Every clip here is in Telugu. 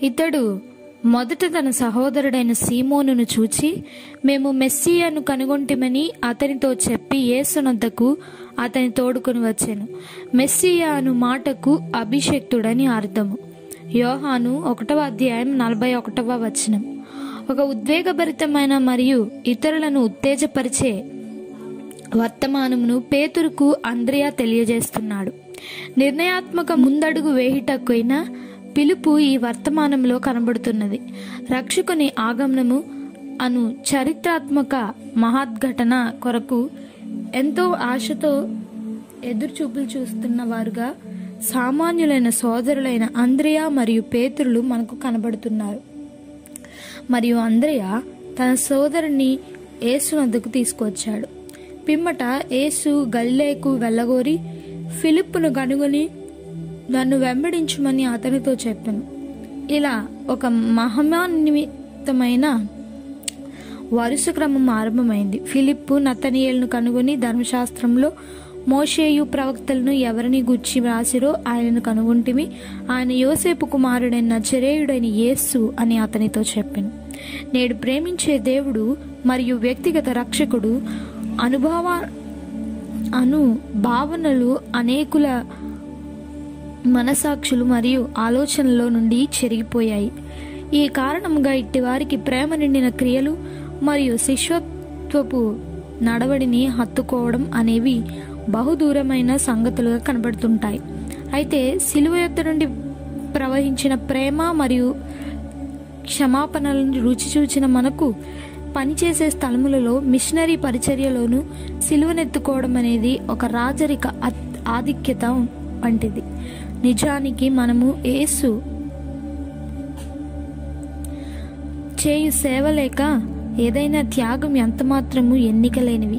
ఇతడు మొదట తన సహోదరుడైన సీమోనును చూచి మేము మెస్సియాను కనుగొంటిమని అతనితో చెప్పి యేసునొద్దకు అతని తోడుకొని వచ్చాను మెస్సియా అను మాటకు అభిషక్తుడని అర్థము యోహాను ఒకటవ అధ్యాయం నలభై ఒకటవ వచనం ఒక ఉద్వేగభరితమైన మరియు ఇతరులను ఉత్తేజపరిచే వర్తమానమును పేతురుకు అంద్రియా తెలియజేస్తున్నాడు నిర్ణయాత్మక ముందడుగు వేయుటకైనా పిలుపు ఈ వర్తమానంలో కనబడుతున్నది రక్షకుని ఆగమనము అను చరిత్రాత్మక మహద్ఘటన కొరకు ఎంతో ఆశతో ఎదురుచూపులు చూస్తున్న వారుగా సామాన్యులైన సోదరులైన అంద్రియా మరియు పేతురులు మనకు కనబడుతున్నారు మరియు అంద్రయ తన సోదరుని యేసు వద్దకు తీసుకొచ్చాడు పిమ్మట యేసు గల్లేకు వెళ్ళగోరి ఫిలిప్పును కనుగొని నన్ను వెంబడించుమని అతనితో చెప్పాను ఇలా ఒక మహమాన్వితమైన వరుస క్రమం ఆరంభమైంది ఫిలిప్పు నతనియేలును కనుగొని ధర్మశాస్త్రంలో మోషేయు ప్రవక్తలను ఎవరిని గుర్చి వ్రాసిరో ఆయనను కనుగొంటిమి ఆయన యోసేపు కుమారుడైన నజరేయుడైన యేసు అని అతనితో చెప్పాను నేడు ప్రేమించే దేవుడు మరియు వ్యక్తిగత రక్షకుడు అనుభవ అను భావనలు అనేకుల మనసాక్షులు మరియు ఆలోచనలో నుండి చెరిగిపోయాయి ఈ కారణంగా ఇట్టి వారికి ప్రేమ నిండిన క్రియలు మరియు శిష్యత్వపు నడవడిని హత్తుకోవడం అనేవి బహుదూరమైన సంగతులుగా కనబడుతుంటాయి అయితే సిలువ యొద్ద నుండి ప్రవహించిన ప్రేమ మరియు క్షమాపణలను రుచి చూచిన మనకు పనిచేసే స్థలములలో మిషనరీ పరిచర్యలోను సిలువనెత్తుకోవడం అనేది ఒక రాజరిక అత్- ఆధిక్యత వంటిది నిజానికి మనము యేసు చేయు సేవ లేక ఏదైనా త్యాగం ఎంతమాత్రము ఎన్నిక లేనివి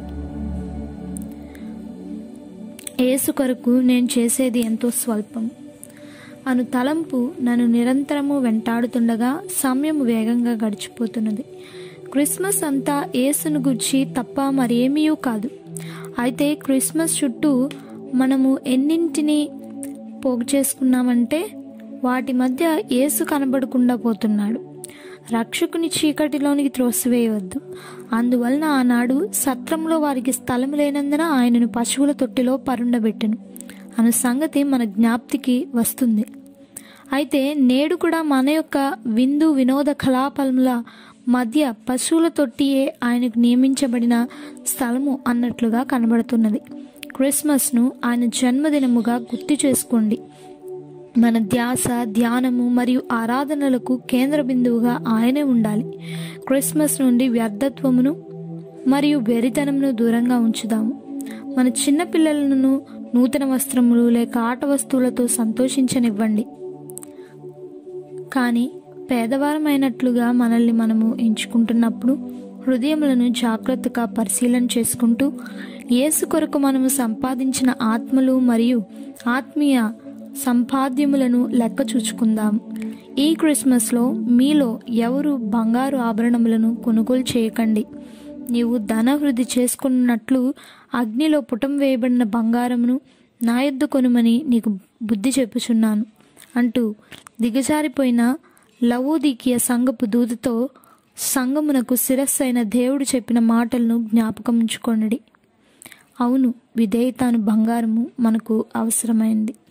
యేసు కొరకు నేను చేసేది ఎంతో స్వల్పం అను తలంపు నన్ను నిరంతరము వెంటాడుతుండగా సమయం వేగంగా గడిచిపోతున్నది క్రిస్మస్ అంతా యేసును గుర్చి తప్ప మరేమీ కాదు అయితే క్రిస్మస్ చుట్టూ మనము ఎన్నింటిని పోగు చేసుకున్నామంటే వాటి మధ్య యేసు కనబడకుండా పోతున్నాడు రక్షకుని చీకటిలోనికి త్రోసివేయవద్దు అందువలన ఆనాడు సత్రంలో వారికి స్థలం లేనందున ఆయనను పశువుల తొట్టిలో పరుండబెట్టెను అను సంగతి మన జ్ఞాప్తికి వస్తుంది అయితే నేడు కూడా మన యొక్క విందు వినోద కలాపముల మధ్య పశువుల తొట్టియే ఆయనకు నియమించబడిన స్థలము అన్నట్లుగా కనబడుతున్నది క్రిస్మస్ను ఆయన జన్మదినముగా గుర్తు చేసుకోండి మన ధ్యాస ధ్యానము మరియు ఆరాధనలకు కేంద్ర బిందువుగా ఆయనే ఉండాలి క్రిస్మస్ నుండి వ్యర్థత్వమును మరియు వెరితనమును దూరంగా ఉంచుదాము మన చిన్న పిల్లలను నూతన వస్త్రములు లేక ఆట వస్తువులతో సంతోషించనివ్వండి కానీ పేదవారమైనట్లుగా మనల్ని మనము ఎంచుకుంటున్నప్పుడు హృదయములను జాగ్రత్తగా పరిశీలన చేసుకుంటూ యేసు కొరకు మనము సంపాదించిన ఆత్మలు మరియు ఆత్మీయ సంపాద్యములను లెక్క చూచుకుందాం ఈ క్రిస్మస్లో మీలో ఎవరు బంగారు ఆభరణములను కొనుగోలు చేయకండి నీవు ధన వృద్ధి చేసుకున్నట్లు అగ్నిలో పుటం వేయబడిన బంగారమును నా యొద్ద కొనుమని నీకు బుద్ధి చెప్పుచున్నాను అంటూ దిగజారిపోయిన లవోదికీయ సంఘపు దూతతో సంఘమునకు శిరస్సైన దేవుడు చెప్పిన మాటలను జ్ఞాపకం ఉంచుకొనడి అవును విధేయతాను బంగారము మనకు అవసరమైంది